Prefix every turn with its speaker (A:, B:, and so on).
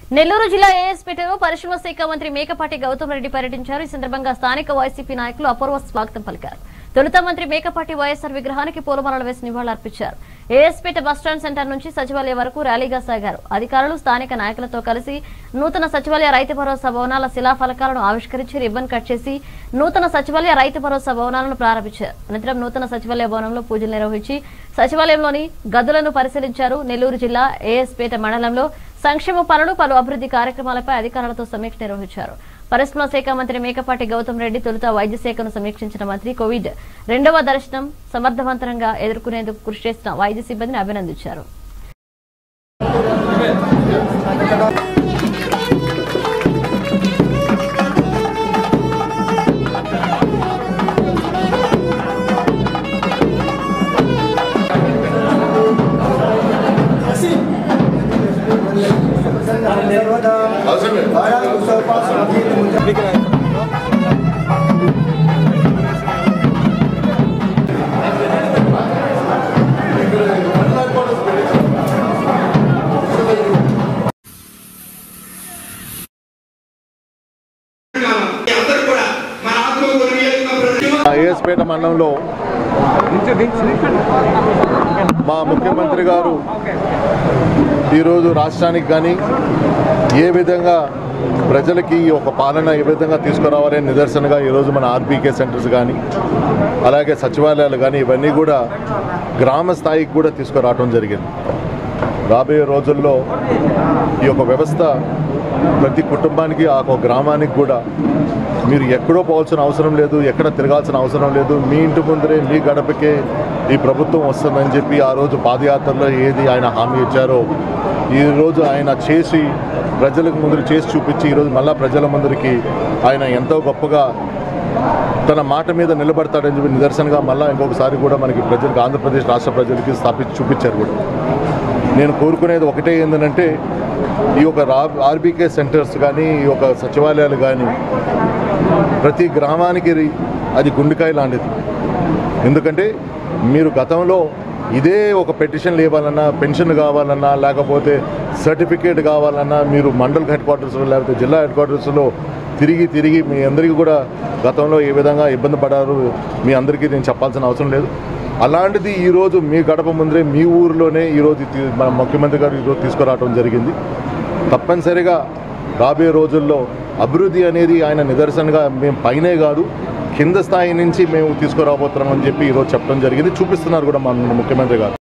A: నెల్లూరు జిల్లా ఏఎస్పేటలో పరిశ్రమ శాఖ మంత్రి మేకపాటి గౌతమ్ రెడ్డి పర్యటించారు ఈ సందర్భంగా స్థానిక వైసీపీ నాయకులు అపూర్వ స్వాగతం పలికారు తొలుత మంత్రి మేకపాటి వైఎస్ఆర్ విగ్రహానికి పూలమాలలు వేసి నివాళులర్పించారు ఏఎస్పేట బస్టాండ్ సెంటర్ నుంచి సచివాలయం వరకు ర్యాలీగా సాగారు అధికారులు స్థానిక నాయకులతో కలిసి నూతన సచివాలయ రైతు భరోసా భవనాల శిలాఫలకాలను ఆవిష్కరించి రిబ్బన్ కట్ చేసి నూతన సచివాలయ రైతు భరోసా భవనాలను ప్రారంభించారు అనంతరం నూతన సచివాలయ భవనంలో పూజలు నిర్వహించి సచివాలయంలోని గదులను పరిశీలించారు నెల్లూరు జిల్లా ఏఎస్పేట మండలంలో సంక్షేమ పనులు పలు అభివృద్ధి కార్యక్రమాలపై అధికారులతో సమీక్ష నిర్వహించారు పరిశ్రమ శాఖ మంత్రి మేకపాటి గౌతమ్ రెడ్డి తొలుత వైద్య శాఖను సమీక్షించిన మంత్రి కోవిడ్ రెండవ దర్శనం సమర్థవంతంగా ఎదుర్కొనేందుకు కృషి చేసిన వైద్య సిబ్బందిని అభినందించారు
B: అందరూ కూడా మన ఆత్మగౌరవ
C: ఏఎస్పేట మండలంలో మా ముఖ్యమంత్రి గారు ఈరోజు రాష్ట్రానికి కానీ ఏ విధంగా ప్రజలకి ఒక పాలన ఏ విధంగా తీసుకురావాలని నిదర్శనగా ఈరోజు మన ఆర్బీకే సెంటర్స్ కానీ అలాగే సచివాలయాలు కానీ ఇవన్నీ కూడా గ్రామ స్థాయికి కూడా తీసుకురావడం జరిగింది రాబోయే రోజుల్లో ఈ యొక్క వ్యవస్థ ప్రతి కుటుంబానికి ఆ ఒక గ్రామానికి కూడా మీరు ఎక్కడో పోవాల్సిన అవసరం లేదు ఎక్కడ తిరగాల్సిన అవసరం లేదు మీ ఇంటి ముందరే మీ గడపకే ఈ ప్రభుత్వం వస్తుందని చెప్పి ఆ రోజు పాదయాత్రలో ఏది ఆయన హామీ ఇచ్చారో ఈరోజు ఆయన చేసి ప్రజలకు ముందు చేసి చూపించి ఈరోజు మళ్ళా ప్రజల ముందరికి ఆయన ఎంతో గొప్పగా తన మాట మీద నిలబడతాడని చెప్పి నిదర్శనగా మళ్ళీ ఇంకొకసారి కూడా మనకి ప్రజలకు ఆంధ్రప్రదేశ్ రాష్ట్ర ప్రజలకి స్థాపించి చూపించారు కూడా నేను కోరుకునేది ఒకటే ఏంటంటే ఈ యొక్క రా ఆర్బీకే సెంటర్స్ కానీ ఈ యొక్క సచివాలయాలు కానీ ప్రతి గ్రామానికి రి- అది గుండెకాయ లాంటిది ఎందుకంటే మీరు గతంలో ఇదే ఒక పెటిషన్ ఇవ్వాలన్నా పెన్షన్ కావాలన్నా లేకపోతే సర్టిఫికేట్ కావాలన్నా మీరు మండల్ హెడ్ క్వార్టర్స్ లేకపోతే జిల్లా హెడ్ క్వార్టర్స్లో తిరిగి తిరిగి మీ అందరికీ కూడా గతంలో ఏ విధంగా ఇబ్బంది పడారు మీ అందరికీ నేను చెప్పాల్సిన అవసరం లేదు అలాంటిది ఈరోజు మీ గడప ముందరే మీ ఊరిలోనే ఈరోజు తీ- మన ముఖ్యమంత్రి గారు ఈరోజు తీసుకురావడం జరిగింది తప్పనిసరిగా రాబోయే రోజుల్లో అభివృద్ధి అనేది ఆయన నిదర్శనగా మేము పైనే కాదు కింద స్థాయి నుంచి మేము తీసుకురాబోతున్నామని చెప్పి ఈరోజు చెప్పడం జరిగింది చూపిస్తున్నారు కూడా మన ముఖ్యమంత్రి గారు